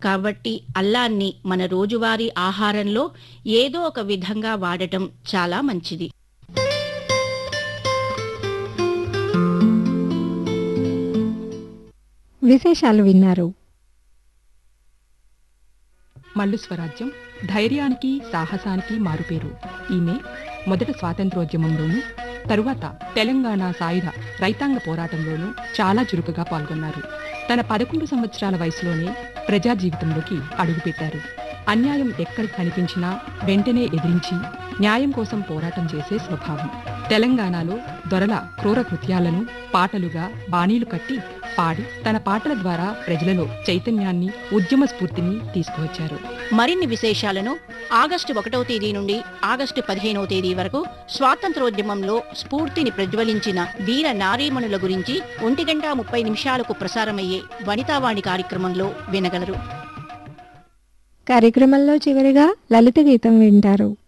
కాబట్టి అల్లాన్ని మన రోజువారీ ఆహారంలో ఏదో ఒక విధంగా వాడటం చాలా మంచిది విశేషాలు విన్నారు మల్లు స్వరాజ్యం ధైర్యానికి సాహసానికి మారుపేరు ఈమె మొదట స్వాతంత్రోద్యమంలోనూ తరువాత తెలంగాణ సాయుధ రైతాంగ పోరాటంలోనూ చాలా చురుకుగా పాల్గొన్నారు తన పదకొండు సంవత్సరాల వయసులోనే ప్రజా జీవితంలోకి అడుగుపెట్టారు అన్యాయం ఎక్కడ కనిపించినా వెంటనే ఎదిరించి న్యాయం కోసం పోరాటం చేసే స్వభావం తెలంగాణలో దొరల క్రూర కృత్యాలను పాటలుగా బాణీలు కట్టి పాడి తన పాటల ద్వారా ప్రజలలో చైతన్యాన్ని ఉద్యమ స్ఫూర్తిని తీసుకువచ్చారు మరిన్ని విశేషాలను ఆగస్టు ఒకటవ తేదీ నుండి ఆగస్టు పదిహేనవ తేదీ వరకు స్వాతంత్రోద్యమంలో స్ఫూర్తిని ప్రజ్వలించిన వీర నారీమణుల గురించి ఒంటి గంట ముప్పై నిమిషాలకు ప్రసారమయ్యే వనితావాణి కార్యక్రమంలో వినగలరు కార్యక్రమంలో చివరిగా లలిత గీతం వింటారు